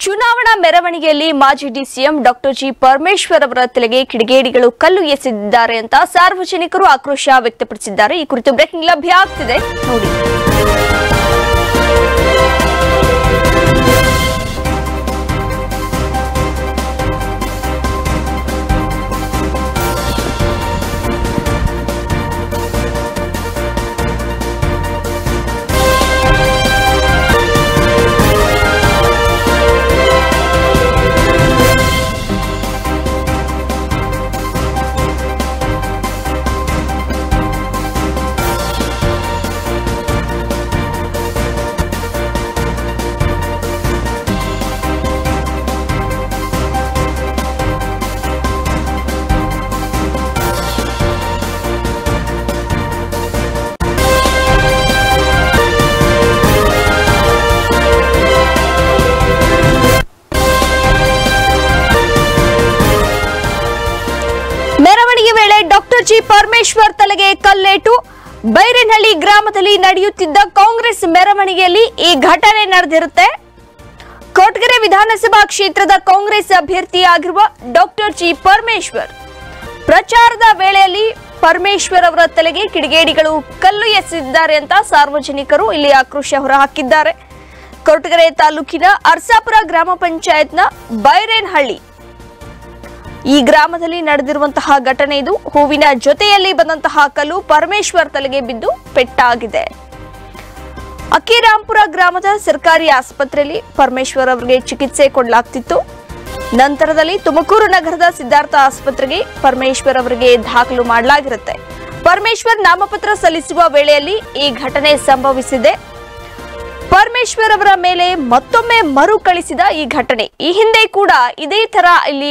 ಚುನಾವಣಾ ಮೆರವಣಿಗೆಯಲ್ಲಿ ಮಾಜಿ ಡಿಸಿಎಂ ಡಾಕ್ಟರ್ ಜಿ ಪರಮೇಶ್ವರ್ ಅವರ ತಲೆಗೆ ಕಿಡಿಗೇಡಿಗಳು ಕಲ್ಲು ಎಸೆದಿದ್ದಾರೆ ಅಂತ ಸಾರ್ವಜನಿಕರು ಆಕ್ರೋಶ ವ್ಯಕ್ತಪಡಿಸಿದ್ದಾರೆ ಈ ಕುರಿತು ಬ್ರೇಕಿಂಗ್ ಲಭ್ಯ ಆಗ್ತಿದೆ ನೋಡಿ ಮೆರವಣಿಗೆ ವೇಳೆ ಡಾಕ್ಟರ್ ಜಿ ಪರಮೇಶ್ವರ್ ತಲೆಗೆ ಕಲ್ಲೇಟು ಬೈರೇನಹಳ್ಳಿ ಗ್ರಾಮದಲ್ಲಿ ನಡೆಯುತ್ತಿದ್ದ ಕಾಂಗ್ರೆಸ್ ಮೆರವಣಿಗೆಯಲ್ಲಿ ಈ ಘಟನೆ ನಡೆದಿರುತ್ತೆ ಕೊಟ್ಗೆರೆ ವಿಧಾನಸಭಾ ಕ್ಷೇತ್ರದ ಕಾಂಗ್ರೆಸ್ ಅಭ್ಯರ್ಥಿಯಾಗಿರುವ ಡಾಕ್ಟರ್ ಜಿ ಪರಮೇಶ್ವರ್ ಪ್ರಚಾರದ ವೇಳೆಯಲ್ಲಿ ಪರಮೇಶ್ವರ್ ಅವರ ತಲೆಗೆ ಕಿಡಿಗೇಡಿಗಳು ಕಲ್ಲು ಎಸೆದಿದ್ದಾರೆ ಅಂತ ಸಾರ್ವಜನಿಕರು ಇಲ್ಲಿ ಆಕ್ರೋಶ ಹೊರಹಾಕಿದ್ದಾರೆ ಕೊರಟಗೆರೆ ತಾಲೂಕಿನ ಅರ್ಸಾಪುರ ಗ್ರಾಮ ಪಂಚಾಯತ್ನ ಬೈರೇನಹಳ್ಳಿ ಈ ಗ್ರಾಮದಲ್ಲಿ ನಡೆದಿರುವಂತಹ ಘಟನೆ ಇದು ಹೂವಿನ ಜೊತೆಯಲ್ಲಿ ಬಂದಂತಹ ಕಲ್ಲು ಪರಮೇಶ್ವರ್ ತಲೆಗೆ ಬಿದ್ದು ಪೆಟ್ಟಾಗಿದೆ ಅಕ್ಕಿರಾಂಪುರ ಗ್ರಾಮದ ಸರ್ಕಾರಿ ಆಸ್ಪತ್ರೆಯಲ್ಲಿ ಪರಮೇಶ್ವರ್ ಅವರಿಗೆ ಚಿಕಿತ್ಸೆ ಕೊಡಲಾಗ್ತಿತ್ತು ನಂತರದಲ್ಲಿ ತುಮಕೂರು ನಗರದ ಸಿದ್ಧಾರ್ಥ ಆಸ್ಪತ್ರೆಗೆ ಪರಮೇಶ್ವರ್ ಅವರಿಗೆ ದಾಖಲು ಮಾಡಲಾಗಿರುತ್ತೆ ಪರಮೇಶ್ವರ್ ನಾಮಪತ್ರ ಸಲ್ಲಿಸುವ ವೇಳೆಯಲ್ಲಿ ಈ ಘಟನೆ ಸಂಭವಿಸಿದೆ ಪರಮೇಶ್ವರ್ ಅವರ ಮೇಲೆ ಮತ್ತೊಮ್ಮೆ ಮರುಕಳಿಸಿದ ಈ ಘಟನೆ ಈ ಹಿಂದೆ ಕೂಡ ಇದೇ ತರ ಇಲ್ಲಿ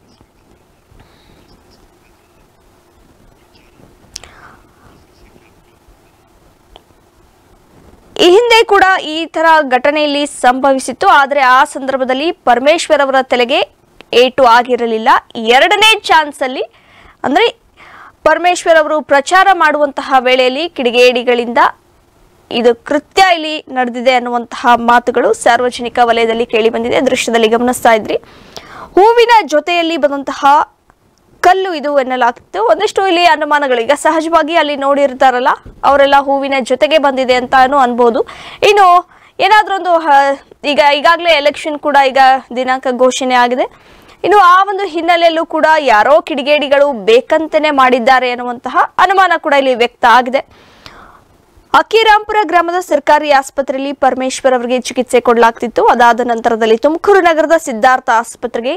ಈ ಹಿಂದೆ ಕೂಡ ಈ ತರ ಘಟನೆಯಲ್ಲಿ ಸಂಭವಿಸಿತ್ತು ಆದರೆ ಆ ಸಂದರ್ಭದಲ್ಲಿ ಪರಮೇಶ್ವರ್ ಅವರ ತಲೆಗೆ ಏಟು ಆಗಿರಲಿಲ್ಲ ಎರಡನೇ ಚಾನ್ಸ್ ಅಲ್ಲಿ ಅಂದ್ರೆ ಪರಮೇಶ್ವರ್ ಅವರು ಪ್ರಚಾರ ಮಾಡುವಂತಹ ವೇಳೆಯಲ್ಲಿ ಕಿಡಿಗೇಡಿಗಳಿಂದ ಇದು ಕೃತ್ಯ ಇಲ್ಲಿ ನಡೆದಿದೆ ಅನ್ನುವಂತಹ ಮಾತುಗಳು ಸಾರ್ವಜನಿಕ ವಲಯದಲ್ಲಿ ಕೇಳಿ ಬಂದಿದೆ ದೃಶ್ಯದಲ್ಲಿ ಗಮನಿಸ್ತಾ ಇದ್ರಿ ಹೂವಿನ ಜೊತೆಯಲ್ಲಿ ಬಂದಂತಹ ಕಲ್ಲು ಇದು ಎನ್ನಲಾಗ್ತಿತ್ತು ಒಂದಷ್ಟು ಇಲ್ಲಿ ಅನುಮಾನಗಳು ಈಗ ಸಹಜವಾಗಿ ಅಲ್ಲಿ ನೋಡಿರ್ತಾರಲ್ಲ ಅವರೆಲ್ಲ ಹೂವಿನ ಜೊತೆಗೆ ಬಂದಿದೆ ಅಂತಾನು ಅನ್ಬೋದು ಇನ್ನು ಏನಾದ್ರೊಂದು ಹ- ಈಗ ಈಗಾಗಲೇ ಎಲೆಕ್ಷನ್ ಕೂಡ ಈಗ ದಿನಾಂಕ ಘೋಷಣೆ ಆಗಿದೆ ಇನ್ನು ಆ ಒಂದು ಹಿನ್ನೆಲೆಯಲ್ಲೂ ಕೂಡ ಯಾರೋ ಕಿಡಿಗೇಡಿಗಳು ಬೇಕಂತನೇ ಮಾಡಿದ್ದಾರೆ ಅನ್ನುವಂತಹ ಅನುಮಾನ ಕೂಡ ಇಲ್ಲಿ ವ್ಯಕ್ತ ಆಗಿದೆ ಅಕ್ಕಿರಾಂಪುರ ಗ್ರಾಮದ ಸರ್ಕಾರಿ ಆಸ್ಪತ್ರೆಯಲ್ಲಿ ಪರಮೇಶ್ವರ್ ಅವರಿಗೆ ಚಿಕಿತ್ಸೆ ಕೊಡಲಾಗ್ತಿತ್ತು ಅದಾದ ನಂತರದಲ್ಲಿ ತುಮಕೂರು ನಗರದ ಸಿದ್ಧಾರ್ಥ ಆಸ್ಪತ್ರೆಗೆ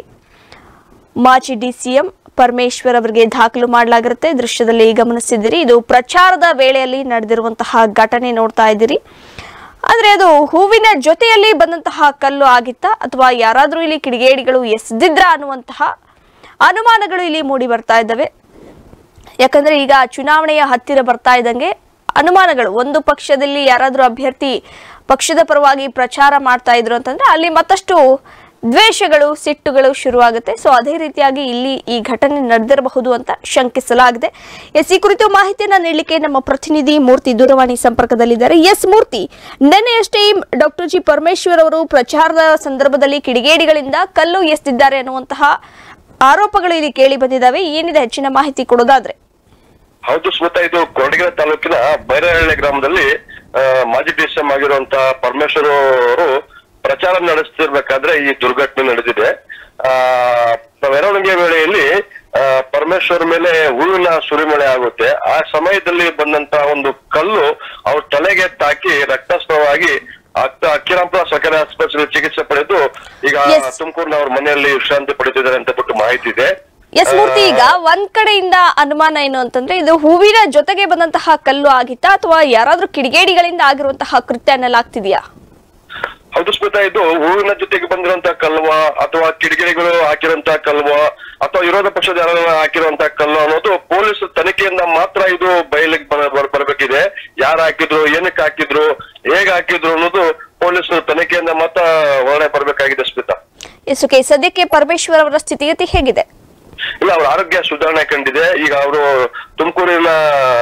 ಮಾಜಿ ಡಿಸಿಎಂ ಪರಮೇಶ್ವರ್ ಅವರಿಗೆ ದಾಖಲು ಮಾಡಲಾಗಿರುತ್ತೆ ದೃಶ್ಯದಲ್ಲಿ ಗಮನಿಸಿದಿರಿ ಇದು ಪ್ರಚಾರದ ವೇಳೆಯಲ್ಲಿ ನಡೆದಿರುವಂತಹ ಘಟನೆ ನೋಡ್ತಾ ಇದ್ದೀರಿ ಆದ್ರೆ ಅದು ಹೂವಿನ ಜೊತೆಯಲ್ಲಿ ಬಂದಂತಹ ಕಲ್ಲು ಆಗಿತ್ತ ಅಥವಾ ಯಾರಾದ್ರೂ ಇಲ್ಲಿ ಕಿಡಿಗೇಡಿಗಳು ಎಸೆದಿದ್ರ ಅನ್ನುವಂತಹ ಅನುಮಾನಗಳು ಇಲ್ಲಿ ಮೂಡಿ ಬರ್ತಾ ಇದ್ದಾವೆ ಯಾಕಂದ್ರೆ ಈಗ ಚುನಾವಣೆಯ ಹತ್ತಿರ ಬರ್ತಾ ಇದ್ದಂಗೆ ಅನುಮಾನಗಳು ಒಂದು ಪಕ್ಷದಲ್ಲಿ ಯಾರಾದ್ರೂ ಅಭ್ಯರ್ಥಿ ಪಕ್ಷದ ಪರವಾಗಿ ಪ್ರಚಾರ ಮಾಡ್ತಾ ಇದ್ರು ಅಂತಂದ್ರೆ ಅಲ್ಲಿ ಮತ್ತಷ್ಟು ದ್ವೇಷಗಳು ಸಿಟ್ಟುಗಳು ಶುರುವಾಗುತ್ತೆ ಸೊ ಅದೇ ರೀತಿಯಾಗಿ ಇಲ್ಲಿ ಈ ಘಟನೆ ನಡೆದಿರಬಹುದು ಅಂತ ಶಂಕಿಸಲಾಗಿದೆ ಎಸ್ ಈ ಕುರಿತು ಮಾಹಿತಿಯನ್ನ ನೀಡಲಿಕ್ಕೆ ನಮ್ಮ ಪ್ರತಿನಿಧಿ ಮೂರ್ತಿ ದೂರವಾಣಿ ಸಂಪರ್ಕದಲ್ಲಿದ್ದಾರೆ ಎಸ್ ಮೂರ್ತಿ ನಿನ್ನೆಯಷ್ಟೇ ಡಾಕ್ಟರ್ ಜಿ ಪರಮೇಶ್ವರ್ ಅವರು ಪ್ರಚಾರದ ಸಂದರ್ಭದಲ್ಲಿ ಕಿಡಿಗೇಡಿಗಳಿಂದ ಕಲ್ಲು ಎಸೆದಿದ್ದಾರೆ ಅನ್ನುವಂತಹ ಆರೋಪಗಳು ಇಲ್ಲಿ ಕೇಳಿ ಬಂದಿದ್ದಾವೆ ಏನಿದೆ ಹೆಚ್ಚಿನ ಮಾಹಿತಿ ಕೊಡೋದಾದ್ರೆ ಹೌದು ಸ್ಮಿತಾ ಇದು ಕೊರಟಗೆರೆ ತಾಲೂಕಿನ ಬೈರಹಳ್ಳಿ ಗ್ರಾಮದಲ್ಲಿ ಆ, ಮಾಜಿ ಡಿಸಿಎಂ ಆಗಿರುವಂತ ಪರಮೇಶ್ವರ್ ಅವರು ಪ್ರಚಾರ ನಡೆಸ್ತಿರ್ಬೇಕಾದ್ರೆ ಈ ದುರ್ಘಟನೆ ನಡೆದಿದೆ ಆ ಮೆರವಣಿಗೆ ವೇಳೆಯಲ್ಲಿ ಆ, ಪರಮೇಶ್ವರ್ ಮೇಲೆ ಹೂವಿನ ಸುರಿಮಳೆ ಆಗುತ್ತೆ ಆ ಸಮಯದಲ್ಲಿ ಬಂದಂತ ಒಂದು ಕಲ್ಲು ಅವ್ರ ತಲೆಗೆ ತಾಕಿ ರಕ್ತಸ್ರಾವವಾಗಿ ಅಕ್ಕ ಅಕ್ಕಿರಾಂಪುರ ಸರ್ಕಾರಿ ಆಸ್ಪತ್ರೆಯಲ್ಲಿ ಚಿಕಿತ್ಸೆ ಪಡೆದು ಈಗ Yes. ತುಮಕೂರಿನ ಅವ್ರ ಮನೆಯಲ್ಲಿ ವಿಶ್ರಾಂತಿ ಪಡೆದಿದ್ದಾರೆ ಅಂತ ಬಿಟ್ಟು ಮಾಹಿತಿ ಇದೆ ಎಸ್ ಮೂರ್ತಿ ಈಗ ಒಂದ್ ಕಡೆಯಿಂದ ಅನುಮಾನ ಏನು ಅಂತಂದ್ರೆ ಇದು ಹೂವಿನ ಜೊತೆಗೆ ಬಂದಂತಹ ಕಲ್ಲು ಆಗಿತ್ತಾ ಅಥವಾ ಯಾರಾದ್ರೂ ಕಿಡಿಗೇಡಿಗಳಿಂದ ಆಗಿರುವಂತಹ ಕೃತ್ಯ ಅನ್ನಲಾಗ್ತಿದ್ಯಾ ಹೌದು ಸ್ಮಿತಾ ಇದು ಹೂವಿನ ಜೊತೆಗೆ ಬಂದಿರುವಂತ ಕಲ್ವ ಅಥವಾ ಕಿಡಿಗೇಡಿಗಳು ಹಾಕಿರುವಂತ ಕಲ್ವ ಅಥವಾ ವಿರೋಧ ಪಕ್ಷದ ಯಾರು ಹಾಕಿರುವಂತ ಕಲ್ಲು ಅನ್ನೋದು ಪೊಲೀಸ್ ತನಿಖೆಯಿಂದ ಮಾತ್ರ ಇದು ಬಯಲಿಗೆ ಬರ- ಬರ್- ಬರ್ಬೇಕಿದೆ ಯಾರು ಹಾಕಿದ್ರು ಏನಕ್ಕೆ ಹಾಕಿದ್ರು ಹೇಗೆ ಹಾಕಿದ್ರು ಅನ್ನೋದು ಪೊಲೀಸ್ ತನಿಖೆಯಿಂದ ಮಾತ್ರ ಹೊರಗಡೆ ಬರ್ಬೇಕಾಗಿದೆ ಸ್ಮಿತಾ ಎಸ್ ಓಕೆ ಸದ್ಯಕ್ಕೆ ಪರಮೇಶ್ವರ್ ಅವರ ಸ್ಥಿತಿಗತಿ ಹೇಗಿದೆ ಇಲ್ಲ ಅವ್ರ ಆರೋಗ್ಯ ಸುಧಾರಣೆ ಕಂಡಿದೆ ಈಗ ಅವರು ತುಮಕೂರಿನ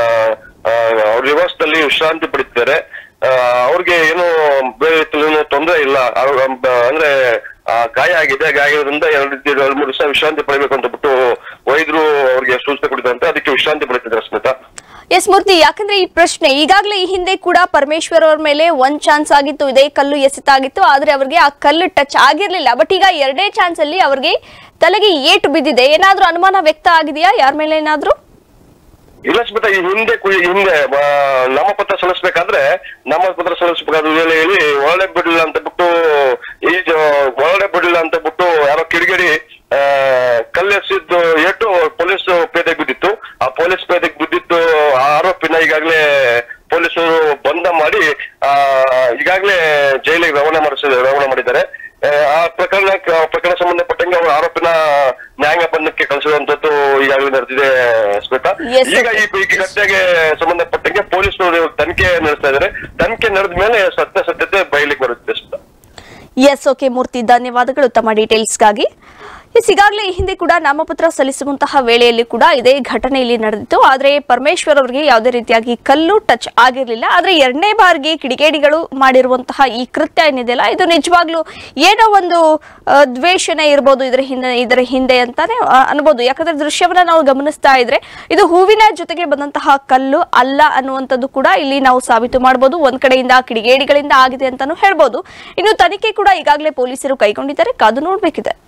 ಆ, ಅವ್ರ ನಿವಾಸದಲ್ಲಿ ವಿಶ್ರಾಂತಿ ಪಡಿತಿದ್ದಾರೆ ಆ, ಅವ್ರಿಗೆ ಏನು ಬೇರೆ ರೀತಿಯಲ್ಲಿ ತೊಂದರೆ ಇಲ್ಲ ಅವ್ರ- ಬ- ಅಂದ್ರೆ ಆ ಗಾಯ ಆಗಿದೆ ಗಾಯ ಆಗಿರೋದ್ರಿಂದ ಎರಡು ದಿನ- ಎರಡು ಮೂರು ದಿವಸ ವಿಶ್ರಾಂತಿ ಪಡಿಬೇಕು ಅಂತ ಬಿಟ್ಟು ವೈದ್ಯರು ಅವ್ರಿಗೆ ಸೂಚನೆ ಕೊಟ್ಟಿದ್ದಂತೆ ಅದಕ್ಕೆ ವಿಶ್ರಾಂತಿ ಪಡಿತಿದ್ದಾರೆ ಸ್ಮಿತಾ ಎಸ್ ಮೂರ್ತಿ ಯಾಕಂದ್ರೆ ಈ ಪ್ರಶ್ನೆ ಈಗಾಗಲೇ ಈ ಹಿಂದೆ ಕೂಡ ಪರಮೇಶ್ವರ್ ಅವ್ರ ಮೇಲೆ ಒಂದ್ ಚಾನ್ಸ್ ಆಗಿತ್ತು ಇದೇ ಕಲ್ಲು ಎಸೆತಾಗಿತ್ತು ಆದ್ರೆ ಅವ್ರಿಗೆ ಆ ಕಲ್ಲು ಟಚ್ ಆಗಿರ್ಲಿಲ್ಲ ಬಟ್ ಈಗ ಎರಡನೇ ಚಾನ್ಸ್ ಅಲ್ಲಿ ಅವ್ರಿಗೆ ತಲೆಗೆ ಏಟು ಬಿದ್ದಿದೆ ಏನಾದ್ರೂ ಅನುಮಾನ ವ್ಯಕ್ತ ಆಗಿದೆಯಾ ಯಾರ ಮೇಲೆ ಏನಾದ್ರೂ ಇಲ್ಲ ಸ್ಮಿತಾ ಈ ಹಿಂದೆ ಕು- ಈ ಹಿಂದೆ ಆ, ನಾಮಪತ್ರ ಸಲ್ಲಿಸ್ಬೇಕಾದ್ರೆ ನಾಮಪತ್ರ ಸಲ್ಲಿಸ್ಬೇಕಾದ್ರೆ ಹೇಳಿ ಹೇಳಿ ಒಳ್ಳೆ ಬಿಡಲಿಲ್ಲ ಅಂತ ಬಿಟ್ಟು ಈ ಜ- ಒಳ್ಳೆ ಬಿಡಲಿಲ್ಲ ಅಂತ ಬಿಟ್ಟು ಯಾರೋ ಕಿಡಿಗೇಡಿ ಆ, ಕಲ್ಲೆಸಿದ್ದು ಏಟು ಪೊಲೀಸ್ ಪೇದೆಗೆ ಬಿದ್ದಿತ್ತು ಆ ಪೊಲೀಸ್ ಪೇದೆಗೆ ಬಿದ್ದಿತ್ತು ಆ ಆರೋಪಿನ ಈಗಾಗಲೇ ಪೊಲೀಸರು ಬಂಧ ಮಾಡಿ ಆ ಈಗಾಗಲೇ ಜೈಲಿಗೆ ರವಾನೆ ಮಾಡಿಸ ರವಾನೆ ಮಾಡಿದ್ದಾರೆ ಆ, ಆ ಪ್ರಕರಣ ಪ್ರಕರಣ ಸಂಬಂಧಪಟ್ಟಂಗೆ ಅವರು ಆರೋಪಿನ ನ್ಯಾಯಾಂಗ ಬಂಧಕ್ಕೆ ಕಳಿಸಿರುವಂತದ್ದು ಈಗಾಗಲೇ ನಡೆದಿದೆ ಸ್ಮಿತಾ Yes, ಈಗ ಈ ಈ ಘಟನೆಗೆ ಸಂಬಂಧಪಟ್ಟಂಗೆ ಪೊಲೀಸರು ತನಿಖೆ ನಡೆಸ್ತಾ ಇದ್ದಾರೆ ತನಿಖೆ ನಡೆದ ಮೇಲೆ ಸತ್ಯಾಸತ್ಯತೆ ಬಯಲಿಗೆ ಬರುತ್ತೆ ಸ್ಮಿತಾ ಎಸ್ ಓಕೆ ಮೂರ್ತಿ ಧನ್ಯವಾದಗಳು ತಮ್ಮ ಡೀಟೇಲ್ಸ್ಗಾಗಿ ಎಸ್ ಈಗಾಗಲೇ ಈ ಹಿಂದೆ ಕೂಡ ನಾಮಪತ್ರ ಸಲ್ಲಿಸುವಂತಹ ವೇಳೆಯಲ್ಲಿ ಕೂಡ ಇದೇ ಘಟನೆ ಇಲ್ಲಿ ನಡೆದಿತ್ತು ಆದರೆ ಪರಮೇಶ್ವರ್ ಅವರಿಗೆ ಯಾವುದೇ ರೀತಿಯಾಗಿ ಕಲ್ಲು ಟಚ್ ಆಗಿರಲಿಲ್ಲ ಆದರೆ ಎರಡನೇ ಬಾರಿಗೆ ಕಿಡಿಗೇಡಿಗಳು ಮಾಡಿರುವಂತಹ ಈ ಕೃತ್ಯ ಏನಿದೆಯಲ್ಲ ಇದು ನಿಜವಾಗ್ಲೂ ಏನೋ ಒಂದು ಆ, ದ್ವೇಷನೇ ಇರ್ಬೋದು ಇದರ ಹಿಂದೆ ಇದರ ಹಿಂದೆ ಅಂತಾನೆ ಆ, ಅನ್ಬೋದು ಯಾಕಂದ್ರೆ ದೃಶ್ಯವನ್ನ ನಾವು ಗಮನಿಸ್ತಾ ಇದ್ರೆ ಇದು ಹೂವಿನ ಜೊತೆಗೆ ಬಂದಂತಹ ಕಲ್ಲು ಅಲ್ಲ ಅನ್ನುವಂಥದ್ದು ಕೂಡ ಇಲ್ಲಿ ನಾವು ಸಾಬೀತು ಮಾಡಬಹುದು ಒಂದ್ ಕಡೆಯಿಂದ ಕಿಡಿಗೇಡಿಗಳಿಂದ ಆಗಿದೆ ಅಂತಾನು ಹೇಳ್ಬೋದು ಇನ್ನು ತನಿಖೆ ಕೂಡ ಈಗಾಗಲೇ ಪೊಲೀಸರು ಕೈಗೊಂಡಿದ್ದಾರೆ ಕಾದು ನೋಡ್ಬೇಕಿದೆ